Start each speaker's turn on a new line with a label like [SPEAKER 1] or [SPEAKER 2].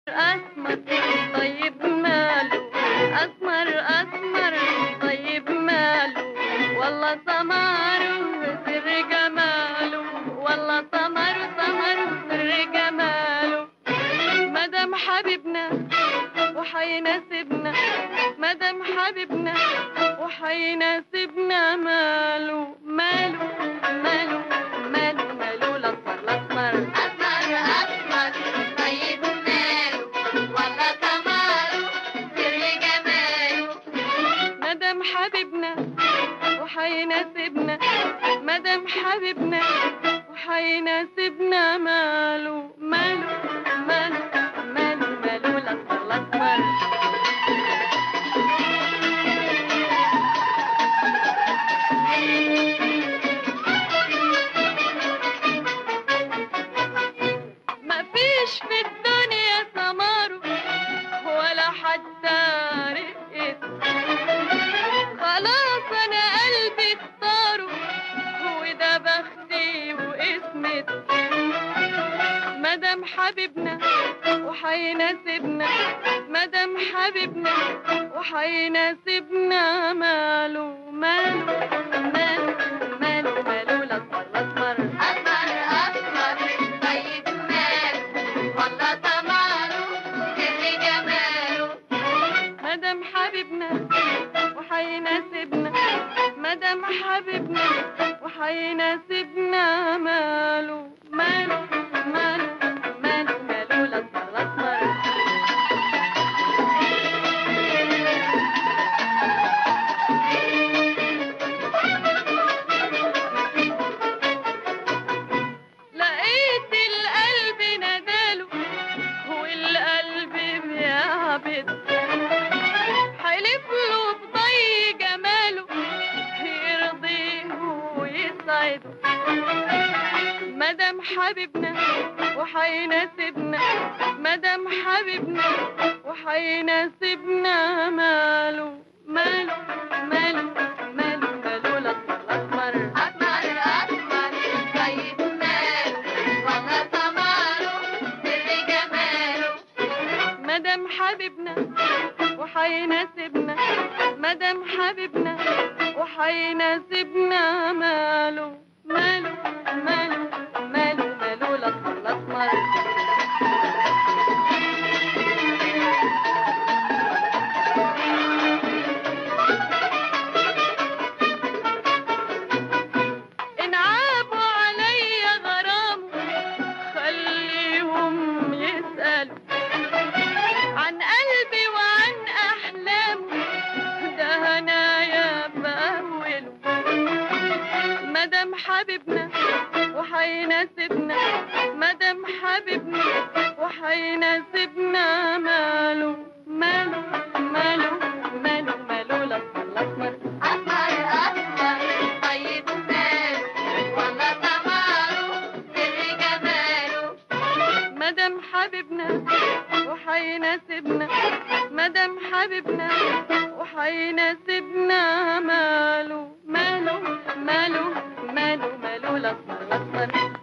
[SPEAKER 1] أسمر طيب ماله أسمر أسمر طيب ماله والله سمره سر جماله والله سمره سمره سر جماله مدام حبيبنا وحيناسبنا مدام حبيبنا وحيناسبنا ماله ماله ماله ماله ماله الأسمر الأسمر
[SPEAKER 2] أسمر أسمر طيب ماله والله سمره سر جماله
[SPEAKER 1] مدام حبيبنا وحيناسبنا مدام حبيبنا وحيناسبنا ماله ماله ماله ماله ماله الأسمر الأسمر مفيش في الدنيا سماره ولا حتى رقته خلاص انا قلبي اختاره وده بختي واسمته مدام حبيبنا وحيناسبنا مدام حبيبنا وحيناسبنا ماله ماله ماله ماله ماله الأسمر الأسمر
[SPEAKER 2] أسمر أسمر طيب ماله والله سمره سر جماله
[SPEAKER 1] مدام حبيبنا وحيناسبنا مدام حبيبنا وحيناسبنا ماله ماله ماله ماله ماله الأسمر الأسمر لقيت القلب نداله والقلب بيعبد حلف له بضي جماله يرضيه ويسعده مدام حبيبنا وحيناسبنا مدام حبيبنا وحيناسبنا ماله ماله ماله ماله ماله الأسمر الأسمر
[SPEAKER 2] أسمر أسمر طيب ماله والله سمره سر جماله
[SPEAKER 1] مدام حبيبنا وحيناسبنا مدام حبيبنا وحيناسبنا ماله ماله ماله ماله ماله الأسمر الأسمر إن عابوا عليا غرامه خليهم يسألوا عن قلبي وعن أحلامه ده هنايا بأوله مدام حبيبنا وحيناسبنا مدام حبيبنا وحيناسبنا ماله ماله ماله ماله ماله الأسمر الأسمر
[SPEAKER 2] أسمر أسمر طيب ماله والله سمره سر جماله
[SPEAKER 1] مدام حبيبنا وحيناسبنا مدام حبيبنا وحيناسبنا ماله ماله ماله ماله ماله الأسمر الأسمر